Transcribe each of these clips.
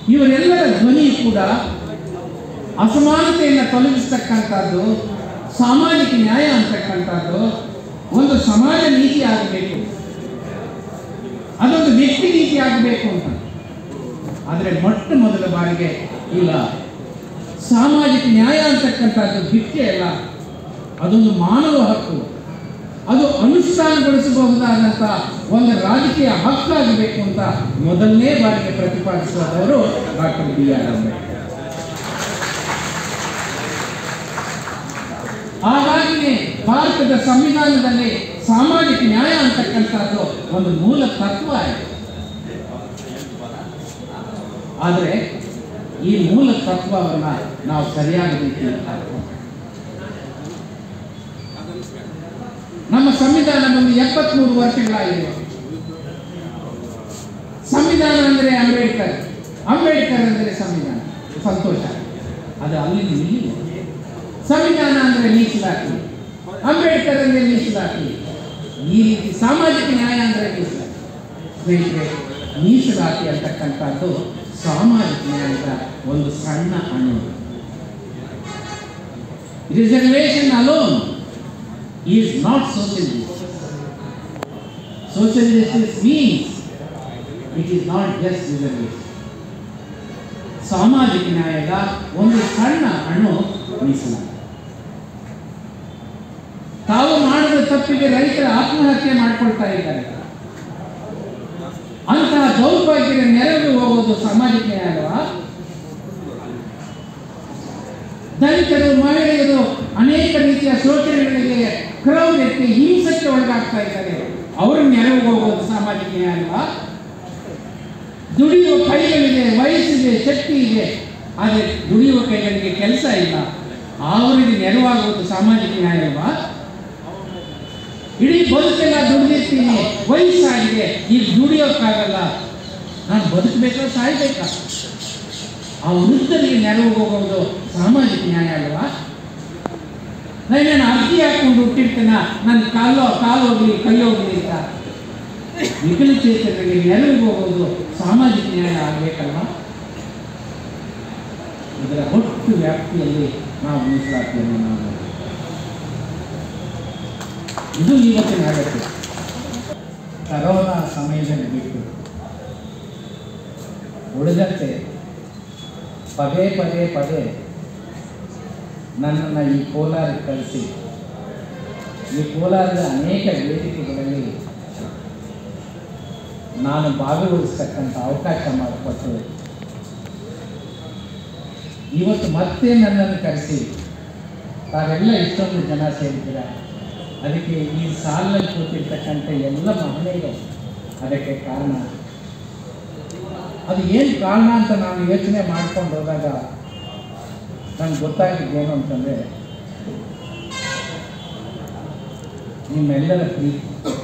ಇವರೆಲ್ಲರ ಧ್ವನಿ ಕೂಡ ಅಸಮಾನತೆಯನ್ನು ತೊಲಗಿಸ್ತಕ್ಕಂಥದ್ದು ಸಾಮಾಜಿಕ ನ್ಯಾಯ ಅಂತಕ್ಕಂಥದ್ದು ಒಂದು ಸಮಾಜ ನೀತಿ ಆಗಬೇಕು ಅದೊಂದು ವ್ಯಕ್ತಿ ನೀತಿ ಆಗಬೇಕು ಅಂತ ಆದರೆ ಮೊಟ್ಟ ಮೊದಲ ಬಾರಿಗೆ ಇಲ್ಲ ಸಾಮಾಜಿಕ ನ್ಯಾಯ ಅಂತಕ್ಕಂಥದ್ದು ಭಿಕ್ಷೆ ಅಲ್ಲ ಅದೊಂದು ಮಾನವ ಹಕ್ಕು ಅದು ಅನುಷ್ಠಾನಗೊಳಿಸಬಹುದಾದಂಥ ಒಂದು ರಾಜಕೀಯ ಹಕ್ಕಾಗಬೇಕು ಅಂತ ಮೊದಲನೇ ಬಾರಿಗೆ ಪ್ರತಿಪಾದಿಸಿದವರು ಡಾಕ್ಟರ್ ಬಿ ಆರ್ ಅಂಬೇಡ್ಕರ್ ಹಾಗಾಗಿನೇ ಭಾರತದ ಸಂವಿಧಾನದಲ್ಲಿ ಸಾಮಾಜಿಕ ನ್ಯಾಯ ಅಂತಕ್ಕಂಥದ್ದು ಒಂದು ಮೂಲ ತತ್ವ ಆಗಿದೆ ಆದರೆ ಈ ಮೂಲ ತತ್ವವನ್ನ ನಾವು ಸರಿಯಾದ ರೀತಿಯಲ್ಲಿ ಅರ್ಥ ನಮ್ಮ ಸಂವಿಧಾನ ಬಂದು ಎಪ್ಪತ್ಮೂರು ವರ್ಷಗಳಾಗಿದೆ ಸಂವಿಧಾನ ಅಂದರೆ ಅಂಬೇಡ್ಕರ್ ಅಂಬೇಡ್ಕರ್ ಅಂದರೆ ಸಂವಿಧಾನ ಸಂತೋಷ ಅದು ಅಲ್ಲಿ ನಿಲ್ಲಿಲ್ಲ ಸಂವಿಧಾನ ಅಂದರೆ ಮೀಸಲಾತಿ ಅಂಬೇಡ್ಕರ್ ಅಂದರೆ ಮೀಸಲಾತಿ ಈ ರೀತಿ ಸಾಮಾಜಿಕ ನ್ಯಾಯ ಅಂದರೆ ಮೀಸಲಾತಿ ಸ್ನೇಹಿತರೆ ಮೀಸಲಾತಿ ಅಂತಕ್ಕಂಥದ್ದು ಸಾಮಾಜಿಕ ನ್ಯಾಯದ ಒಂದು ಸಣ್ಣ ಅಣು reservation alone is not social social justice means it is not just reservation ಸಾಮಾಜಿಕ ನ್ಯಾಯದ ಒಂದು ಸಣ್ಣ ಅಣು ಮೀಸಲಾತಿ ತಾವು ಮಾಡಿದ ತಪ್ಪಿಗೆ ರೈತರ ಆತ್ಮಹತ್ಯೆ ಮಾಡ್ಕೊಳ್ತಾ ಇದ್ದಾರೆ ಅಂತಹ ದೌರ್ಭಾಗ್ಯದ ನೆರವು ಹೋಗೋದು ಸಾಮಾಜಿಕ ನ್ಯಾಯ ಅಲ್ವಾ ದಲಿತರು ಮಹಿಳೆಯರು ಅನೇಕ ರೀತಿಯ ಶೋಷಣೆಗಳಿಗೆ ಕ್ರೌರ್ಯಕ್ಕೆ ಹಿಂಸಕ್ಕೆ ಒಳಗಾಗ್ತಾ ಇದ್ದಾರೆ ಅವರು ನೆರವು ಹೋಗೋದು ಸಾಮಾಜಿಕ ನ್ಯಾಯ ಅಲ್ವಾ ದುಡಿಯುವ ಕೈಗಳಿಗೆ ವಯಸ್ಸಿಗೆ ಶಕ್ತಿ ಇದೆ ಆದರೆ ದುಡಿಯುವ ಕೈಗಳಿಗೆ ಕೆಲಸ ಇಲ್ಲ ಅವರಿಗೆ ನೆರವಾಗುವುದು ಸಾಮಾಜಿಕ ನ್ಯಾಯ ಅಲ್ವಾ ಇಡೀ ಬದುಕೆಲ್ಲ ದುಡಿದಿರ್ತೀನಿ ವಯಸ್ಸಾಗಿದೆ ಈಗ ದುಡಿಯೋಕ್ಕಾಗಲ್ಲ ನಾನು ಬದುಕಬೇಕಾ ಸಾಯ್ಬೇಕಾ ಆ ವೃದ್ಧರಿಗೆ ನೆರವು ಹೋಗೋದು ಸಾಮಾಜಿಕ ನ್ಯಾಯ ಅಲ್ವಾ ನಾನೇನು ಅರ್ಜಿ ಹಾಕೊಂಡು ಹುಟ್ಟಿರ್ತೀನ ನನ್ನ ಕಾಲು ಕಾಲು ಹೋಗ್ಲಿ ಕೈ ಹೋಗ್ಲಿ ಅಂತ ವಿಕಲಚೇತನರಿಗೆ ನೆರವು ಹೋಗೋದು ಸಾಮಾಜಿಕ ನ್ಯಾಯ ಆಗಬೇಕಲ್ವಾ ಇದರ ಒಟ್ಟು ವ್ಯಾಪ್ತಿಯಲ್ಲಿ ನಾವು ಮೀಸಲಾತಿಯನ್ನು ನಾವು ಇದು ಇವತ್ತಿನ ಅಗತ್ಯ ಕರೋನಾ ಸಮಯದಲ್ಲಿ ಬಿಟ್ಟು ಉಳಿದಂತೆ ಪದೇ ಪದೇ ಪದೇ ನನ್ನನ್ನು ಈ ಕೋಲಾರಕ್ಕೆ ಕಳಿಸಿ ಈ ಕೋಲಾರದ ಅನೇಕ ವೇದಿಕೆಗಳಲ್ಲಿ ನಾನು ಭಾಗವಹಿಸ್ತಕ್ಕಂಥ ಅವಕಾಶ ಮಾಡಿಕೊಟ್ಟು ಇವತ್ತು ಮತ್ತೆ ನನ್ನನ್ನು ಕರೆಸಿ ತಾವೆಲ್ಲ ಇಷ್ಟೊಂದು ಜನ ಸೇರಿದ್ದೀರ ಅದಕ್ಕೆ ಈ ಸಾಲಿನಲ್ಲಿ ಕೂತಿರ್ತಕ್ಕಂಥ ಎಲ್ಲ ಮಹಿಳೆಯರು ಅದಕ್ಕೆ ಕಾರಣ ಅದು ಏನು ಕಾರಣ ಅಂತ ನಾನು ಯೋಚನೆ ಮಾಡ್ಕೊಂಡು ಹೋದಾಗ ನನಗೆ ಗೊತ್ತಾಗಿದ್ದೇನು ಅಂತಂದರೆ ನಿಮ್ಮೆಲ್ಲರ ಪ್ರೀತಿ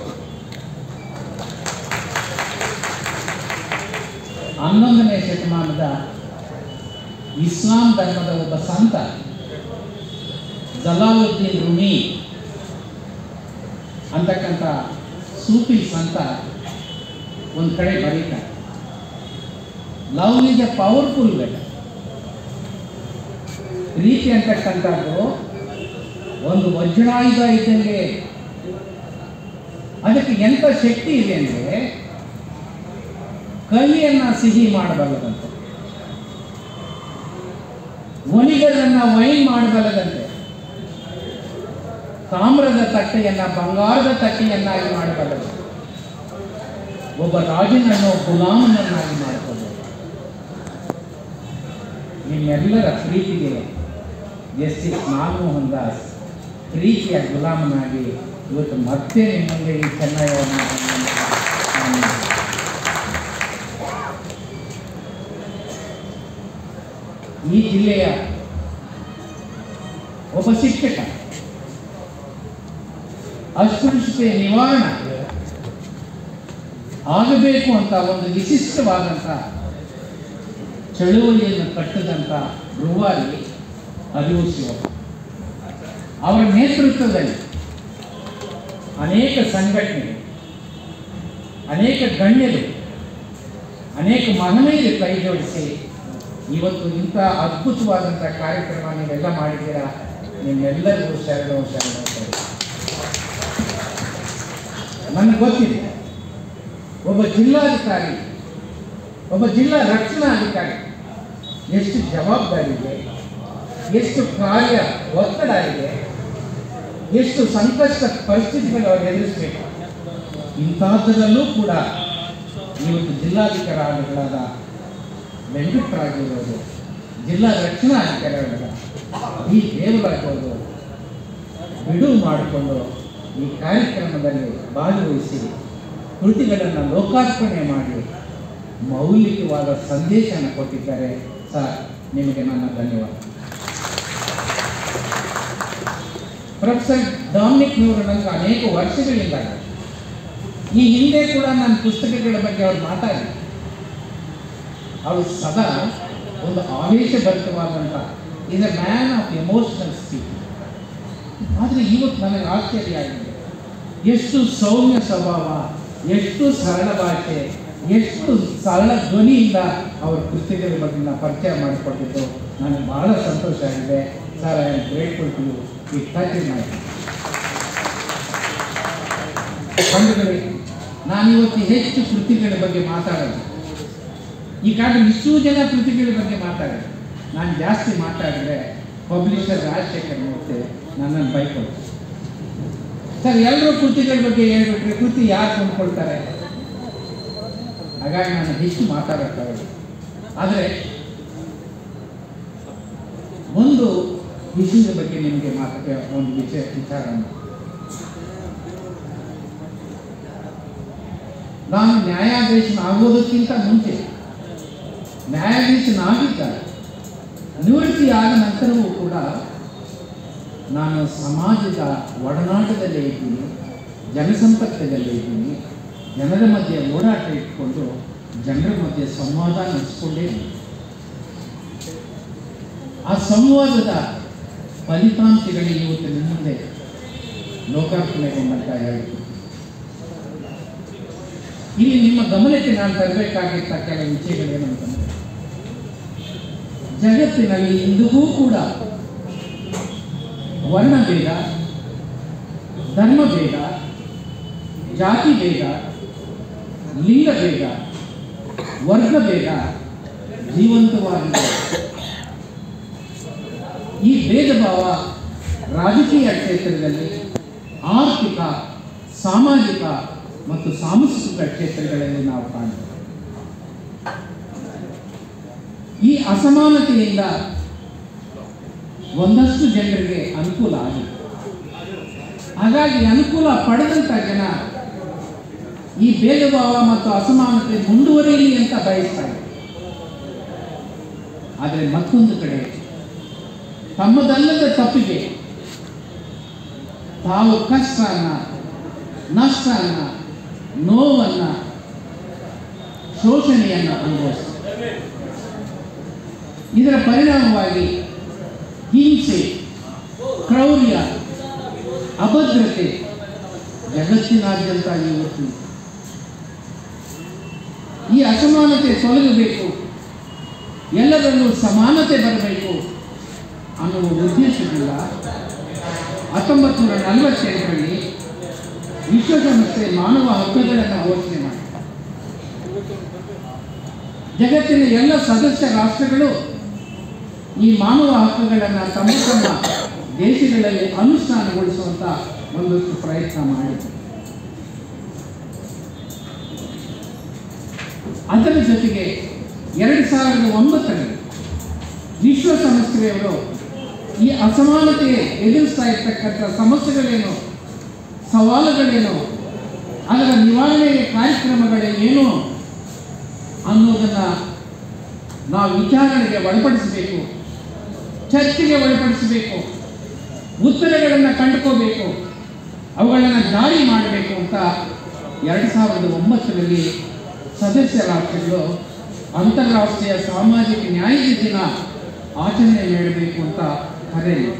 ಹನ್ನೊಂದನೇ ಶತಮಾನದ ಇಸ್ಲಾಂ ಧರ್ಮದ ಒಬ್ಬ ಸಂತ ಜಲಾಲುದ್ದೀನ್ ರುಮಿ ಅಂತಕ್ಕಂಥ ಸೂಫಿ ಸಂತ ಒಂದು ಕಡೆ ಬರೀತಾರೆ ಲವ್ ಈಸ್ ಎ ಪವರ್ಫುಲ್ ವೆಟ್ ಪ್ರೀತಿ ಅಂತಕ್ಕಂಥದ್ದು ಒಂದು ವಜ್ರಾಯುಧ ಇದ್ದಂಗೆ ಅದಕ್ಕೆ ಎಂಥ ಶಕ್ತಿ ಇದೆ ಅಂದರೆ ಕಹಿಯನ್ನ ಸಿಹಿ ಮಾಡಬಲ್ಲದಂತೆ ಒಣಿಗರನ್ನ ವೈನ್ ಮಾಡಬಲ್ಲದಂತೆ ತಾಮ್ರದ ತಟ್ಟೆಯನ್ನ ಬಂಗಾರದ ತಟ್ಟೆಯನ್ನಾಗಿ ಮಾಡಬಲ್ಲದು ಒಬ್ಬ ರಾಜನನ್ನು ಗುಲಾಮನನ್ನಾಗಿ ಮಾಡಿಕೊಳ್ಳೋದು ನಿಮ್ಮೆಲ್ಲರ ಪ್ರೀತಿಗೆ ಜಸ್ಟಿಸ್ ನಾಗಮೋಹನ್ ದಾಸ್ ಪ್ರೀತಿಯ ಗುಲಾಮನಾಗಿ ಇವತ್ತು ಮತ್ತೆ ನಿಮ್ಮ ಮುಂದೆ ಈ ಚೆನ್ನೈಯನ್ನು ನಾನು ಈ ಜಿಲ್ಲೆಯ ಒಬ್ಬ ಶಿಕ್ಷಕ ಅಸ್ಪೃಶ್ಯತೆ ನಿವಾರಣೆ ಆಗಬೇಕು ಅಂತ ಒಂದು ವಿಶಿಷ್ಟವಾದಂಥ ಚಳುವಳಿಯನ್ನು ಕಟ್ಟದಂಥ ರೂವಾರಿ ಅರಿವು ಶಿವ ಅವರ ನೇತೃತ್ವದಲ್ಲಿ ಅನೇಕ ಸಂಘಟನೆ ಅನೇಕ ಗಣ್ಯರು ಅನೇಕ ಮಹನೀಯರು ಕೈ ಜೋಡಿಸಿ ಇವತ್ತು ಇಂಥ ಅದ್ಭುತವಾದಂಥ ಕಾರ್ಯಕ್ರಮ ನೀವೆಲ್ಲ ಮಾಡಿದ್ದೀರಾ ನಿಮ್ಮೆಲ್ಲರಿಗೂ ಶರಣು ಶರಣು ಶರಣು ನನಗೆ ಗೊತ್ತಿದೆ ಒಬ್ಬ ಜಿಲ್ಲಾಧಿಕಾರಿ ಒಬ್ಬ ಜಿಲ್ಲಾ ರಕ್ಷಣಾಧಿಕಾರಿ ಎಷ್ಟು ಜವಾಬ್ದಾರಿ ಇದೆ ಎಷ್ಟು ಕಾರ್ಯ ಒತ್ತಡ ಇದೆ ಎಷ್ಟು ಸಂಕಷ್ಟ ಪರಿಸ್ಥಿತಿಗಳು ಅವರು ಎದುರಿಸಬೇಕು ಇಂಥದ್ದರಲ್ಲೂ ಕೂಡ ಇವತ್ತು ಜಿಲ್ಲಾಧಿಕಾರಿಗಳಾದ ವೆಂಕಟರಾಗಿರ್ಬೋದು ಜಿಲ್ಲಾ ರಕ್ಷಣಾಧಿಕಾರಿಗಳಾದ ಈ ದೇವರಾಗ್ಬೋದು ಬಿಡುವು ಮಾಡಿಕೊಂಡು ಈ ಕಾರ್ಯಕ್ರಮದಲ್ಲಿ ಭಾಗವಹಿಸಿ ಕೃತಿಗಳನ್ನು ಲೋಕಾರ್ಪಣೆ ಮಾಡಿ ಮೌಲಿಕವಾದ ಸಂದೇಶನ ಕೊಟ್ಟಿದ್ದಾರೆ ಸರ್ ನಿಮಗೆ ನನ್ನ ಧನ್ಯವಾದ ಪ್ರೊಫೆಸರ್ ಡಾಮಿನಿಕ್ನವರು ನನಗೆ ಅನೇಕ ವರ್ಷಗಳಿಂದ ಈ ಹಿಂದೆ ಕೂಡ ನನ್ನ ಪುಸ್ತಕಗಳ ಬಗ್ಗೆ ಅವ್ರು ಮಾತಾಡಿ ಅವರು ಸದಾ ಒಂದು ಆವೇಶಭರಿತವಾದಂಥ is a man of emotional speak ಆದರೆ ಇವತ್ತು ನನಗೆ ಆಶ್ಚರ್ಯ ಆಗಿದೆ ಎಷ್ಟು ಸೌಮ್ಯ ಸ್ವಭಾವ ಎಷ್ಟು ಸರಳ ಭಾಷೆ ಎಷ್ಟು ಸರಳ ಧ್ವನಿಯಿಂದ ಅವರ ಪುಸ್ತಕದ ಬಗ್ಗೆ ನಾನು ಪರಿಚಯ ಮಾಡಿಕೊಟ್ಟಿದ್ದು ನನಗೆ ಬಹಳ ಸಂತೋಷ ಆಗಿದೆ sir I am grateful to ಈ ಟಚ್ ಮಾಡಿ ಬಂಧುಗಳೇ ನಾನಿವತ್ತು ಹೆಚ್ಚು ಕೃತಿಗಳ ಬಗ್ಗೆ ಮಾತಾಡೋದು ಈ ಕಾರಣ ಇಷ್ಟೂ ಜನ ಕೃತಿಗಳ ಬಗ್ಗೆ ಮಾತಾಡೋದು ನಾನು ಜಾಸ್ತಿ ಮಾತಾಡಿದ್ರೆ ಪಬ್ಲಿಷರ್ ರಾಜಶೇಖರ್ ಮೂರ್ತಿ ನನ್ನನ್ನು ಬೈಕೊಳ್ತಾರೆ ಸರ್ ಎಲ್ಲರೂ ಕೃತಿಗಳ ಬಗ್ಗೆ ಹೇಳ್ಬಿಟ್ರೆ ಕೃತಿ ಯಾರು ಕೊಂಡ್ಕೊಳ್ತಾರೆ ಹಾಗಾಗಿ ನಾನು ಹೆಚ್ಚು ಮಾತಾಡೋಕ್ಕಾಗಲ್ಲ ಆದರೆ ಒಂದು ವಿಷಯದ ಬಗ್ಗೆ ನಿಮಗೆ ಮಾತಕ್ಕೆ ಒಂದು ವಿಷಯ ವಿಚಾರ ನಾನು ನ್ಯಾಯಾಧೀಶನಾಗೋದಕ್ಕಿಂತ ಮುಂಚೆ ನ್ಯಾಯಾಧೀಶನಾಗಿದ್ದ ನಿವೃತ್ತಿ ಆದ ನಂತರವೂ ಕೂಡ ನಾನು ಸಮಾಜದ ಒಡನಾಟದಲ್ಲೇ ಇದ್ದೀನಿ ಜನಸಂಪರ್ಕದಲ್ಲೇ ಇದ್ದೀನಿ ಜನರ ಮಧ್ಯೆ ಓಡಾಟ ಇಟ್ಕೊಂಡು ಜನರ ಮಧ್ಯೆ ಸಂವಾದ ನಡೆಸ್ಕೊಂಡೇ ಇದ್ದೀನಿ ಆ ಸಂವಾದದ ಫಲಿತಾಂಶಗಳು ಇವತ್ತು ನಿಮ್ಮ ಮುಂದೆ ಲೋಕಾರ್ಪಣೆಗೊಂಡಂತ ಹೇಳಿತು ಇಲ್ಲಿ ನಿಮ್ಮ ಗಮನಕ್ಕೆ ನಾನು ತರಬೇಕಾಗಿದ್ದ ಕೆಲವು ವಿಷಯಗಳೇನಂತಂದ್ರೆ ಜಗತ್ತಿನಲ್ಲಿ ಇಂದಿಗೂ ಕೂಡ ವರ್ಣಭೇದ ಧರ್ಮಭೇದ ಜಾತಿ ಭೇದ ಲಿಂಗಭೇದ ವರ್ಗಭೇದ ಜೀವಂತವಾಗಿದೆ ಈ ಭೇದ ಭಾವ ರಾಜಕೀಯ ಕ್ಷೇತ್ರದಲ್ಲಿ ಆರ್ಥಿಕ ಸಾಮಾಜಿಕ ಮತ್ತು ಸಾಂಸ್ಕೃತಿಕ ಕ್ಷೇತ್ರಗಳಲ್ಲಿ ನಾವು ಕಾಣ್ತೇವೆ ಈ ಅಸಮಾನತೆಯಿಂದ ಒಂದಷ್ಟು ಜನರಿಗೆ ಅನುಕೂಲ ಆಗಿದೆ ಹಾಗಾಗಿ ಅನುಕೂಲ ಪಡೆದಂತ ಜನ ಈ ಭೇದ ಭಾವ ಮತ್ತು ಅಸಮಾನತೆ ಮುಂದುವರಿಯಲಿ ಅಂತ ಬಯಸ್ತಾರೆ ಆದರೆ ಮತ್ತೊಂದು ಕಡೆ ತಮ್ಮದಲ್ಲದ ತಪ್ಪಿಗೆ ತಾವು ಕಷ್ಟನ ನಷ್ಟನ ನೋವನ್ನ ಶೋಷಣೆಯನ್ನು ಅನುಭವಿಸ್ತಾರೆ ಇದರ ಪರಿಣಾಮವಾಗಿ ಹಿಂಸೆ ಕ್ರೌರ್ಯ ಅಭದ್ರತೆ ಜಗತ್ತಿನಾದ್ಯಂತ ಇವತ್ತು ಈ ಅಸಮಾನತೆ ತೊಲಗಬೇಕು ಎಲ್ಲರಲ್ಲೂ ಸಮಾನತೆ ಬರಬೇಕು ಅನ್ನುವ ಉದ್ದೇಶದಿಂದ ಹತ್ತೊಂಬತ್ತು ನೂರ ನಲವತ್ತೆಂಟರಲ್ಲಿ ವಿಶ್ವಸಂಸ್ಥೆ ಮಾನವ ಹಕ್ಕುಗಳನ್ನು ಘೋಷಣೆ ಮಾಡಿ ಜಗತ್ತಿನ ಎಲ್ಲ ಸದಸ್ಯ ರಾಷ್ಟ್ರಗಳು ಈ ಮಾನವ ಹಕ್ಕುಗಳನ್ನು ತಮ್ಮ ತಮ್ಮ ದೇಶಗಳಲ್ಲಿ ಅನುಷ್ಠಾನಗೊಳಿಸುವಂತ ಒಂದಷ್ಟು ಪ್ರಯತ್ನ ಮಾಡಿತು ಅದರ ಜೊತೆಗೆ ಎರಡು ಸಾವಿರದ ಒಂಬತ್ತರಲ್ಲಿ ವಿಶ್ವಸಂಸ್ಥೆಯವರು ಈ ಅಸಮಾನತೆ ಎದುರಿಸ್ತಾ ಇರ್ತಕ್ಕಂಥ ಸಮಸ್ಯೆಗಳೇನು ಸವಾಲುಗಳೇನು ಅದರ ನಿವಾರಣೆಯ ಕಾರ್ಯಕ್ರಮಗಳೇನು ಅನ್ನೋದನ್ನ ನಾವು ವಿಚಾರಣೆಗೆ ಒಳಪಡಿಸಬೇಕು ಚರ್ಚೆಗೆ ಒಳಪಡಿಸಬೇಕು ಉತ್ತರಗಳನ್ನು ಕಂಡುಕೋಬೇಕು ಅವುಗಳನ್ನು ಜಾರಿ ಮಾಡಬೇಕು ಅಂತ ಎರಡು ಸಾವಿರದ ಒಂಬತ್ತರಲ್ಲಿ ಸದಸ್ಯ ರಾಷ್ಟ್ರಗಳು ಅಂತಾರಾಷ್ಟ್ರೀಯ ಸಾಮಾಜಿಕ ನ್ಯಾಯದ ದಿನ ಆಚರಣೆ ಮಾಡಬೇಕು ಅಂತ ಕರೆಯಿತು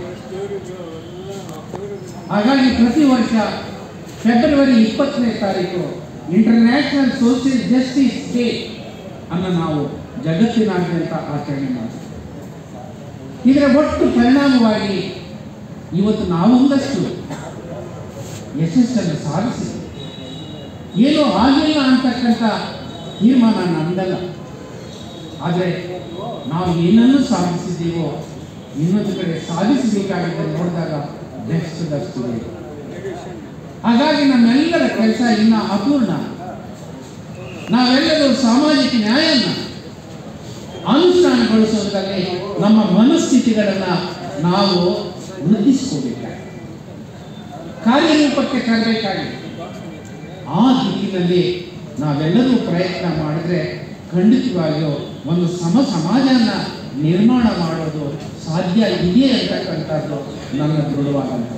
ಹಾಗಾಗಿ ಪ್ರತಿ ವರ್ಷ ಫೆಬ್ರವರಿ ಇಪ್ಪತ್ತನೇ ತಾರೀಕು ಇಂಟರ್ನ್ಯಾಷನಲ್ ಸೋಷಿಯಲ್ ಜಸ್ಟಿಸ್ ಡೇ ಅನ್ನು ನಾವು ಜಗತ್ತಿನಾದ್ಯಂತ ಆಚರಣೆ ಮಾಡ್ತೀವಿ ಇದರ ಒಟ್ಟು ಪರಿಣಾಮವಾಗಿ ಇವತ್ತು ನಾವೊಂದಷ್ಟು ಯಶಸ್ಸನ್ನು ಸಾಧಿಸಿ ಏನೂ ಆಗಿಲ್ಲ ಅಂತಕ್ಕಂಥ ತೀರ್ಮಾನ ನಮ್ದಲ್ಲ ಆದರೆ ನಾವು ಏನನ್ನು ಸಾಧಿಸಿದ್ದೀವೋ ಇನ್ನೊಂದು ಕಡೆ ಸಾಧಿಸಬೇಕಾಗಿದ್ದರೆ ನೋಡಿದಾಗ ಬೆಚ್ಚದಷ್ಟು ಇದೆ. ಹಾಗಾಗಿ ನಮ್ಮೆಲ್ಲರ ಕೆಲಸ ಇನ್ನ ಅಪೂರ್ಣ ನಾವೆಲ್ಲರೂ ಸಾಮಾಜಿಕ ನ್ಯಾಯನ ಅನುಷ್ಠಾನಗೊಳಿಸುವುದರಲ್ಲಿ ನಮ್ಮ ಮನಸ್ಥಿತಿಗಳನ್ನ ನಾವು ವೃದ್ಧಿಸ್ಕೋಬೇಕಾಗಿದೆ ಕಾರ್ಯರೂಪಕ್ಕೆ ತರಬೇಕಾಗಿದೆ ಆ ದಿಕ್ಕಿನಲ್ಲಿ ನಾವೆಲ್ಲರೂ ಪ್ರಯತ್ನ ಮಾಡಿದ್ರೆ ಖಂಡಿತವಾಗಿಯೂ ಒಂದು ಸಮ ಸಮಾಜನ ನಿರ್ಮಾಣ ಮಾಡೋದು ಸಾಧ್ಯ ಇದೆ ಅಂತಕ್ಕಂಥದ್ದು ನನ್ನ ದೃಢವಾದಂಥ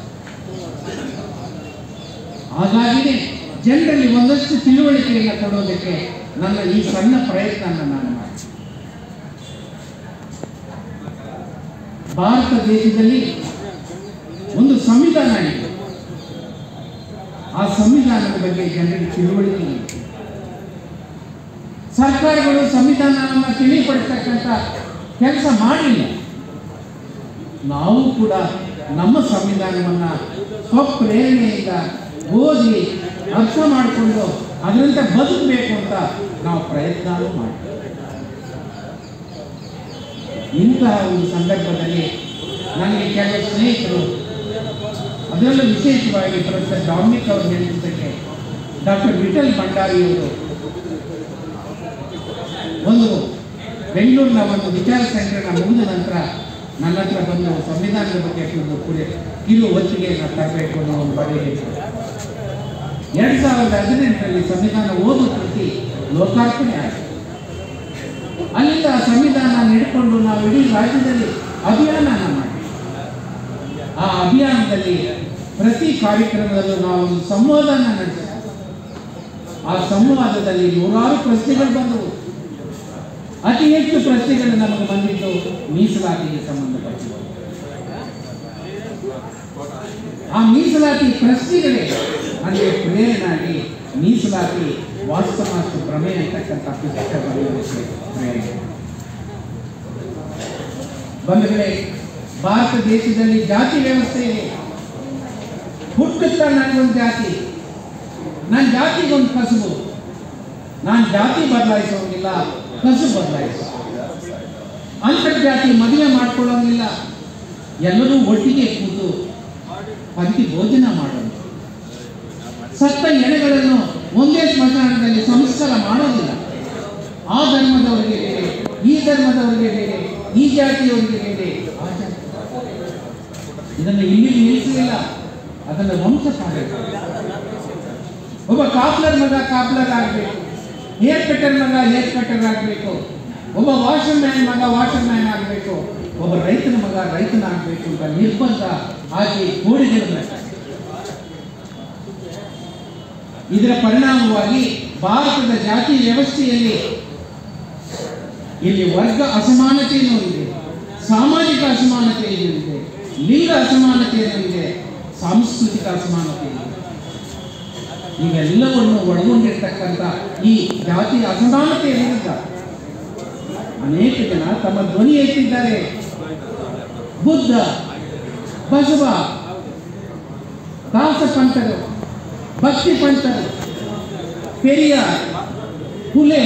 ಹಾಗಾಗಿನೇ ಜನರಲ್ಲಿ ಒಂದಷ್ಟು ತಿಳುವಳಿಕೆಯನ್ನು ಕೊಡೋದಕ್ಕೆ ನನ್ನ ಈ ಸಣ್ಣ ಪ್ರಯತ್ನ ನಾನು ಮಾಡಿ ಭಾರತ ದೇಶದಲ್ಲಿ ಒಂದು ಸಂವಿಧಾನ ಇದೆ ಆ ಸಂವಿಧಾನದ ಬಗ್ಗೆ ಜನರಿಗೆ ತಿಳುವಳಿಕೆ ಇದೆ ಸರ್ಕಾರಗಳು ಸಂವಿಧಾನವನ್ನು ತಿಳಿಪಡಿಸ್ತಕ್ಕಂಥ ಕೆಲಸ ಮಾಡಲಿಲ್ಲ ನಾವು ಕೂಡ ನಮ್ಮ ಸಂವಿಧಾನವನ್ನ ಸ್ವಪ್ರೇರಣೆಯಿಂದ ಓದಿ ಅರ್ಥ ಮಾಡಿಕೊಂಡು ಅದರಂತೆ ಬದುಕಬೇಕು ಅಂತ ನಾವು ಪ್ರಯತ್ನವೂ ಮಾಡ್ತೀವಿ ಇಂತಹ ಒಂದು ಸಂದರ್ಭದಲ್ಲಿ ನನಗೆ ಕೆಲವು ಸ್ನೇಹಿತರು ಅದರಲ್ಲೂ ವಿಶೇಷವಾಗಿ ಪ್ರೊಫೆಸರ್ ಡಾಮಿನಿಕ್ ಅವರ ನೇತೃತ್ವಕ್ಕೆ ಡಾಕ್ಟರ್ ವಿಠಲ್ ಭಂಡಾರಿಯವರು ಒಂದು ಬೆಂಗಳೂರಿನ ಒಂದು ವಿಚಾರ ಸಂಕಿರಣ ಮುಗಿದ ನಂತರ ನನ್ನ ಹತ್ರ ಬಂದು ಸಂವಿಧಾನದ ಬಗ್ಗೆ ಒಂದು ಕುಡಿ ಕಿರು ಒತ್ತಿಗೆಯನ್ನು ತರಬೇಕು ಅನ್ನೋ ಒಂದು ಬಗೆಯಿತ್ತು ಎರಡ್ ಸಾವಿರದ ಹದಿನೆಂಟರಲ್ಲಿ ಸಂವಿಧಾನ ಓದು ಕೃತಿ ಲೋಕಾರ್ಪಣೆ ಆಯಿತು ಅಲ್ಲಿಂದ ಆ ಸಂವಿಧಾನ ಹಿಡ್ಕೊಂಡು ನಾವು ಇಡೀ ರಾಜ್ಯದಲ್ಲಿ ಅಭಿಯಾನನ ಮಾಡಿ ಆ ಅಭಿಯಾನದಲ್ಲಿ ಪ್ರತಿ ಕಾರ್ಯಕ್ರಮದಲ್ಲೂ ನಾವು ಒಂದು ಸಂವಾದನ ನಡೆಸಿದ್ವಿ ಆ ಸಂವಾದದಲ್ಲಿ ನೂರಾರು ಪ್ರಶ್ನೆಗಳು ಬಂದವು ಅತಿ ಹೆಚ್ಚು ಪ್ರಶ್ನೆಗಳು ನಮಗೆ ಬಂದಿದ್ದು ಮೀಸಲಾತಿಗೆ ಸಂಬಂಧಪಟ್ಟಿದ್ದು ಆ ಮೀಸಲಾತಿ ಪ್ರಶ್ನೆಗಳೇ ನನಗೆ ಪ್ರೇರಣಾಗಿ ಮೀಸಲಾತಿ ವಾಸ್ತವಾಸ್ತು ಪ್ರಮೇಯ ಅಂತಕ್ಕಂಥ ಪುಸ್ತಕ ಬರೆಯೋದಕ್ಕೆ ಪ್ರೇರಣೆ ಬಂಧುಗಳೇ ಭಾರತ ದೇಶದಲ್ಲಿ ಜಾತಿ ವ್ಯವಸ್ಥೆ ಇದೆ ಹುಟ್ಟುತ್ತಾ ನನಗೊಂದು ಜಾತಿ ನನ್ನ ಜಾತಿಗೊಂದು ಕಸುಬು ನಾನು ಜಾತಿ ಬದಲಾಯಿಸೋಂಗಿಲ್ಲ ಕಸುಬು ಬದಲಾಯಿಸೋ ಅಂತರ್ಜಾತಿ ಮದುವೆ ಮಾಡ್ಕೊಳ್ಳೋಂಗಿಲ್ಲ ಎಲ್ಲರೂ ಒಟ್ಟಿಗೆ ಕೂತು ಪಂಕ್ತಿ ಭೋಜನ ಮಾಡೋದು ಸತ್ತ ಎಣೆಗಳನ್ನು ಒಂದೇ ಸ್ಮಶಾನದಲ್ಲಿ ಸಂಸ್ಕಾರ ಮಾಡೋದಿಲ್ಲ ಆ ಧರ್ಮದವರಿಗೆ ಬೇರೆ ಈ ಧರ್ಮದವರಿಗೆ ಬೇರೆ ಈ ಜಾತಿಯವರಿಗೆ ಬೇರೆ ಆ ಜಾತಿ ಇದನ್ನು ಇಲ್ಲಿ ನಿಲ್ಲಿಸಲಿಲ್ಲ ಅದನ್ನು ವಂಶ ಮಾಡಬೇಕು ಒಬ್ಬ ಕಾಪ್ಲರ್ ಮಗ ಕಾಪ್ಲರ್ ಆಗಬೇಕು ಹೇರ್ ಕಟ್ಟರ್ ಮಗ ಹೇರ್ ಕಟ್ಟರ್ ಆಗಬೇಕು ಒಬ್ಬ ವಾಷರ್ ಮ್ಯಾನ್ ಮಗ ವಾಷರ್ ಮ್ಯಾನ್ ಆಗಬೇಕು ಒಬ್ಬ ರೈತನ ಮಗ ರೈತನಾಗಬೇಕು ಅಂತ ನಿರ್ಬಂಧ ಹಾಕಿ ಕೋಡಿಗಳು ಇದರ ಪರಿಣಾಮವಾಗಿ ಭಾರತದ ಜಾತಿ ವ್ಯವಸ್ಥೆಯಲ್ಲಿ ಇಲ್ಲಿ ವರ್ಗ ಅಸಮಾನತೆಯೂ ಇದೆ ಸಾಮಾಜಿಕ ಅಸಮಾನತೆಯೂ ಇದೆ ಲಿಂಗ ಅಸಮಾನತೆಯೂ ಇದೆ ಸಾಂಸ್ಕೃತಿಕ ಅಸಮಾನತೆ ಇದೆ ಇವೆಲ್ಲವನ್ನು ಒಳಗೊಂಡಿರ್ತಕ್ಕಂಥ ಈ ಜಾತಿ ಅಸಮಾನತೆಯ ವಿರುದ್ಧ ಅನೇಕ ಜನ ತಮ್ಮ ಧ್ವನಿ ಎತ್ತಿದ್ದಾರೆ ಬುದ್ಧ ಬಸವ ದಾಸ ಪಂಥರು ಭಕ್ತಿ ಪಂಥರು ಪೆರಿಯಾರ್ ಹುಲೆ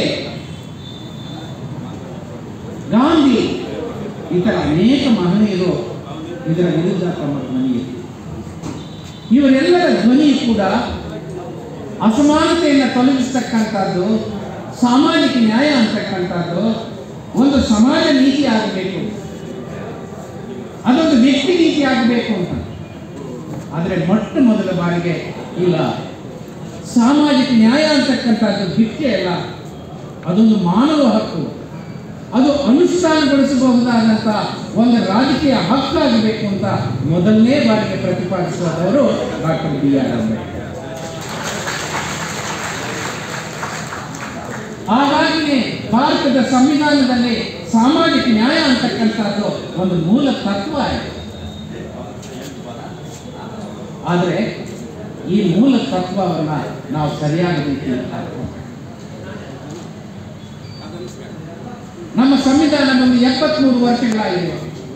ಗಾಂಧಿ ಇತರ ಅನೇಕ ಮಹನೀಯರು ಇದರ ವಿರುದ್ಧ ತಮ್ಮ ಧ್ವನಿ ಎತ್ತಿ ಇವರೆಲ್ಲರ ಧ್ವನಿ ಕೂಡ ಅಸಮಾನತೆಯನ್ನು ತೊಲಗಿಸ್ತಕ್ಕಂಥದ್ದು ಸಾಮಾಜಿಕ ನ್ಯಾಯ ಅಂತಕ್ಕಂಥದ್ದು ಒಂದು ಸಮಾಜ ನೀತಿ ಆಗಬೇಕು ಅದೊಂದು ವ್ಯಕ್ತಿ ನೀತಿ ಆಗಬೇಕು ಅಂತ ಆದರೆ ಮೊಟ್ಟ ಮೊದಲ ಬಾರಿಗೆ ಇಲ್ಲ ಸಾಮಾಜಿಕ ನ್ಯಾಯ ಅಂತಕ್ಕಂಥದ್ದು ಭಿಕ್ಷೆ ಅಲ್ಲ ಅದೊಂದು ಮಾನವ ಹಕ್ಕು ಅದು ಅನುಷ್ಠಾನಗೊಳಿಸಬಹುದಾದಂಥ ಒಂದು ರಾಜಕೀಯ ಹಕ್ಕಾಗಬೇಕು ಅಂತ ಮೊದಲನೇ ಬಾರಿಗೆ ಪ್ರತಿಪಾದಿಸಿದವರು ಡಾಕ್ಟರ್ ಬಿ ಆರ್ ಅಂಬೇಡ್ಕರ್ ಹಾಗಾಗಿನೇ ಭಾರತದ ಸಂವಿಧಾನದಲ್ಲಿ ಸಾಮಾಜಿಕ ನ್ಯಾಯ ಅಂತಕ್ಕಂಥದ್ದು ಒಂದು ಮೂಲ ತತ್ವ ಆಗಿದೆ ಆದರೆ ಈ ಮೂಲ ತತ್ವವನ್ನ ನಾವು ಸರಿಯಾದ ರೀತಿಯಲ್ಲಿ ಅರ್ಥ ಮಾಡ್ಬೇಕು. ಸಂವಿಧಾನ ಬಂದು ಎಪ್ಪತ್ಮೂರು ವರ್ಷಗಳಾಗಿದೆ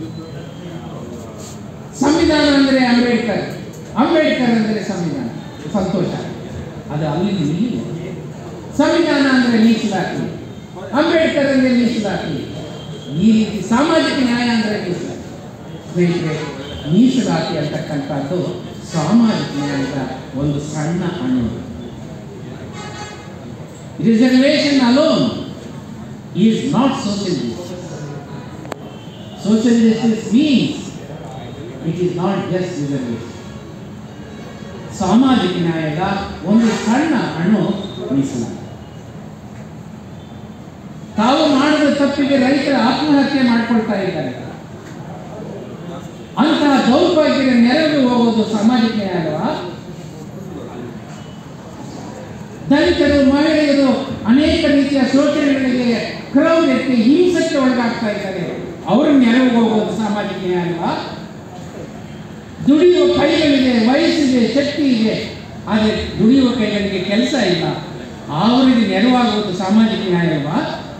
ಸಂವಿಧಾನ ಅಂದರೆ ಅಂಬೇಡ್ಕರ್ ಅಂಬೇಡ್ಕರ್ ಅಂದರೆ ಸಂವಿಧಾನ ಸಂತೋಷ ಅದು ಅಲ್ಲಿ ನಿಲ್ಲಿಲ್ಲ ಸಂವಿಧಾನ ಅಂದರೆ ಮೀಸಲಾತಿ ಅಂಬೇಡ್ಕರ್ ಅಂದರೆ ಮೀಸಲಾತಿ ಈ ರೀತಿ ಸಾಮಾಜಿಕ ನ್ಯಾಯ ಅಂದರೆ ಮೀಸಲಾತಿ ಸ್ನೇಹಿತರೆ ಮೀಸಲಾತಿ ಅಂತಕ್ಕಂಥದ್ದು ಸಾಮಾಜಿಕ ನ್ಯಾಯದ ಒಂದು ಸಣ್ಣ ಅಣು reservation alone is not social social justice means it is not just reservation ಸಾಮಾಜಿಕ ನ್ಯಾಯದ ಒಂದು ಸಣ್ಣ ಅಣು ಮೀಸಲಾತಿ ತಾವು ಮಾಡಿದ ತಪ್ಪಿಗೆ ರೈತರ ಆತ್ಮಹತ್ಯೆ ಮಾಡ್ಕೊಳ್ತಾ ಇದ್ದಾರೆ ಅಂತಹ ದೌರ್ಭಾಗ್ಯದ ನೆರವು ಹೋಗೋದು ಸಾಮಾಜಿಕ ನ್ಯಾಯ ಅಲ್ವಾ ದಲಿತರು ಮಹಿಳೆಯರು ಅನೇಕ ರೀತಿಯ ಶೋಷಣೆಗಳಿಗೆ ಕ್ರೌರ್ಯಕ್ಕೆ ಹಿಂಸಕ್ಕೆ ಒಳಗಾಗ್ತಾ ಇದ್ದಾರೆ ಅವರ ನೆರವು ಹೋಗೋದು ಸಾಮಾಜಿಕ ನ್ಯಾಯ ಅಲ್ವಾ ದುಡಿಯುವ ಕೈಗಳಿಗೆ ವಯಸ್ಸಿಗೆ ಶಕ್ತಿ ಇದೆ ಆದರೆ ದುಡಿಯುವ ಕೈಗಳಿಗೆ ಕೆಲಸ ಇಲ್ಲ ಅವರಿಗೆ ನೆರವಾಗುವುದು ಸಾಮಾಜಿಕ ನ್ಯಾಯ ಅಲ್ವಾ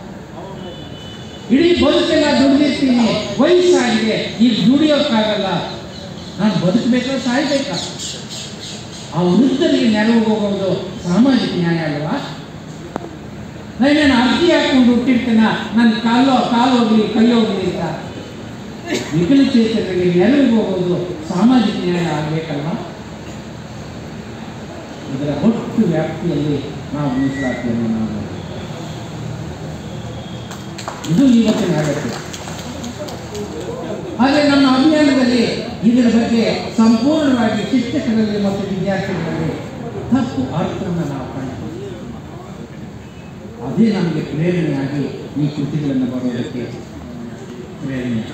ಇಡೀ ಬದುಕೆಲ್ಲ ದುಡಿದಿರ್ತೀನಿ ವಯಸ್ಸಾಗಿದೆ ಈಗ ದುಡಿಯೋಕ್ಕಾಗಲ್ಲ ನಾನು ಬದುಕಬೇಕಾ ಸಾಯ್ಬೇಕಾ ಆ ವೃದ್ಧರಿಗೆ ನೆರವು ಹೋಗೋದು ಸಾಮಾಜಿಕ ನ್ಯಾಯ ಅಲ್ವಾ ನಾನೇನು ಅರ್ಜಿ ಹಾಕೊಂಡು ಹುಟ್ಟಿರ್ತೀನ ನನ್ನ ಕಾಲು ಕಾಲು ಹೋಗ್ಲಿ ಕೈ ಹೋಗ್ಲಿ ಅಂತ ವಿಕಲಚೇತನರಿಗೆ ನೆರವು ಹೋಗೋದು ಸಾಮಾಜಿಕ ನ್ಯಾಯ ಆಗಬೇಕಲ್ವಾ ಇದರ ಒಟ್ಟು ವ್ಯಾಪ್ತಿಯಲ್ಲಿ ನಾವು ಮೀಸಲಾತಿಯನ್ನು ನಾವು ನೋಡ್ಬೇಕು. ಇದು ಇವತ್ತಿನ ಅಗತ್ಯ ಆದರೆ ನಮ್ಮ ಅಭಿಯಾನದಲ್ಲಿ ಇದರ ಬಗ್ಗೆ ಸಂಪೂರ್ಣವಾಗಿ ಶಿಕ್ಷಕರಲ್ಲಿ ಮತ್ತು ವಿದ್ಯಾರ್ಥಿಗಳಲ್ಲಿ ತಪ್ಪು ಅರ್ಥವನ್ನು ನಾವು ಕಂಡುಕೊಂಡಿದ್ದೇವೆ ಅದೇ ನಮಗೆ ಪ್ರೇರಣೆಯಾಗಿ ಈ ಕೃತಿಗಳನ್ನು ಬರೋದಕ್ಕೆ ಪ್ರೇರಣೆ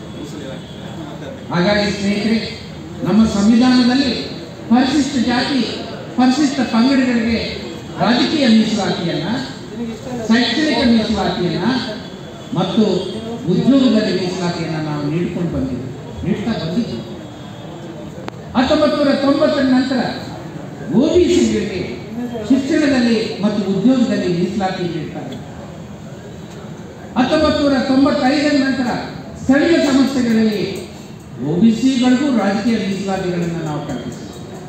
ಹಾಗಾಗಿ ಸ್ನೇಹಿತರೆ ನಮ್ಮ ಸಂವಿಧಾನದಲ್ಲಿ ಪರಿಶಿಷ್ಟ ಜಾತಿ ಪರಿಶಿಷ್ಟ ಪಂಗಡಗಳಿಗೆ ರಾಜಕೀಯ ಮೀಸಲಾತಿಯನ್ನ ಶೈಕ್ಷಣಿಕ ಮೀಸಲಾತಿಯನ್ನ ಮತ್ತು ಉದ್ಯೋಗದಲ್ಲಿ ಮೀಸಲಾತಿಯನ್ನ ನಾವು ನೀಡಿಕೊಂಡು ಬಂದಿದ್ದೇವೆ ನೀಡ್ತಾ ಬಂದಿದ್ದೇವೆ ಹತ್ತೊಂಬತ್ತು ನೂರ ತೊಂಬತ್ತರ ನಂತರ ಓಬಿಸಿಗಳಿಗೆ ಶಿಕ್ಷಣದಲ್ಲಿ ಮತ್ತು ಉದ್ಯೋಗದಲ್ಲಿ ಮೀಸಲಾತಿ ನೀಡ್ತಾರೆ ಹತ್ತೊಂಬತ್ತು ನೂರ ತೊಂಬತ್ತೈದರ ನಂತರ ಸ್ಥಳೀಯ ಸಂಸ್ಥೆಗಳಲ್ಲಿ ಒಬಿಸಿಗಳಿಗೂ ರಾಜಕೀಯ ಮೀಸಲಾತಿಗಳನ್ನು ನಾವು ಕಲ್ಪಿಸಿದ್ದೇವೆ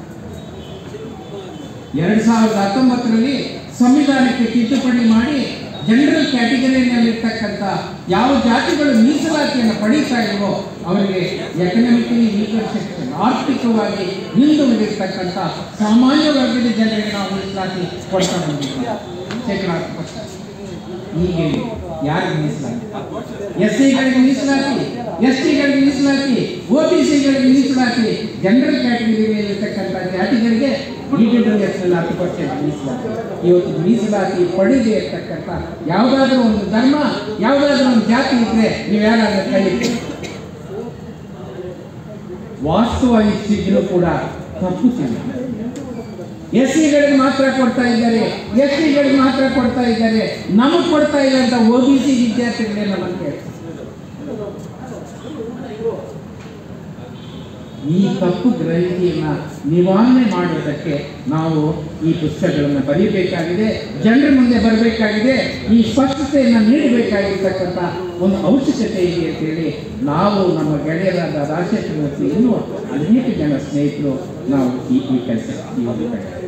ಎರಡ್ ಸಾವಿರದ ಹತ್ತೊಂಬತ್ತರಲ್ಲಿ ಸಂವಿಧಾನಕ್ಕೆ ತಿದ್ದುಪಡಿ ಮಾಡಿ ಜನರಲ್ ಕ್ಯಾಟಗರಿಯಲ್ಲಿರ್ತಕ್ಕಂಥ ಯಾವ ಜಾತಿಗಳು ಮೀಸಲಾತಿಯನ್ನು ಪಡೀತಾ ಇಲ್ವೋ ಅವರಿಗೆ ಎಕನಾಮಿಕಲಿ ವೀಕರ್ ಸೆಕ್ಷನ್ ಆರ್ಥಿಕವಾಗಿ ಹಿಂದುಳಿದಿರ್ತಕ್ಕಂಥ ಸಾಮಾನ್ಯ ವರ್ಗದ ಜನರಿಗೆ ನಾವು ಮೀಸಲಾತಿ ಕೊಡ್ತಾ ಬಂದಿದ್ದೀವಿ ಶೇಕಡ ಹತ್ತು ಪರ್ಸೆಂಟ್ ಹೀಗೆ ಯಾರಿಗೆ ಮೀಸಲಾತಿ ಎಸ್ ಸಿಗಳಿಗೆ ಮೀಸಲಾತಿ ಎಸ್ ಟಿಗಳಿಗೆ ಮೀಸಲಾತಿ ಒ ಬಿ ಸಿಗಳಿಗೆ ಮೀಸಲಾತಿ ಜನರಲ್ ಕ್ಯಾಟಗರಿಯಲ್ಲಿರ್ತಕ್ಕಂಥ ಜಾತಿಗಳಿಗೆ ಈಗಿನಲ್ಲಿ ಹತ್ತು ಪರ್ಸೆಂಟ್ ಮೀಸಲಾತಿ ಇವತ್ತು ಮೀಸಲಾತಿ ಪಡೆದೇ ಇರ್ತಕ್ಕಂಥ ಯಾವುದಾದ್ರೂ ಒಂದು ಧರ್ಮ ಯಾವುದಾದ್ರೂ ಒಂದು ಜಾತಿ ಇದ್ರೆ ನೀವು ಯಾರಾದ್ರೂ ಕೈ ಎತ್ತಿ. ವಾಸ್ತವ ಇಷ್ಟಿದ್ರು ಕೂಡ ತಪ್ಪು ಸಿಗಲ್ಲ ಎಸ್ ಸಿಗಳಿಗೆ ಮಾತ್ರ ಕೊಡ್ತಾ ಇದ್ದಾರೆ ಎಸ್ ಟಿಗಳಿಗೆ ಮಾತ್ರ ಕೊಡ್ತಾ ಇದ್ದಾರೆ ನಮಗೆ ಕೊಡ್ತಾ ಇಲ್ಲ ಅಂತ ಒ ಬಿ ಸಿ ವಿದ್ಯಾರ್ಥಿಗಳೇ ನಮಗೆ ಕೇಳ್ತಾರೆ. ಈ ತಪ್ಪು ಗ್ರಹಿಕೆಯನ್ನ ನಿವಾರಣೆ ಮಾಡುವುದಕ್ಕೆ ನಾವು ಈ ಪುಸ್ತಕಗಳನ್ನು ಬರೀಬೇಕಾಗಿದೆ ಜನರ ಮುಂದೆ ಬರಬೇಕಾಗಿದೆ ಈ ಸ್ಪಷ್ಟತೆಯನ್ನು ನೀಡಬೇಕಾಗಿರ್ತಕ್ಕಂಥ ಒಂದು ಅವಶ್ಯಕತೆ ಇದೆ ಅಂತೇಳಿ ನಾವು ನಮ್ಮ ಗೆಳೆಯರಾದ ರಾಜಶೇಖರ ಮೂರ್ತಿ ಇನ್ನೂ ಅನೇಕ ಜನ ಸ್ನೇಹಿತರು ನಾವು ಈ ಈ ಕೆಲಸ ಈ ಒಂದು ಕಡೆ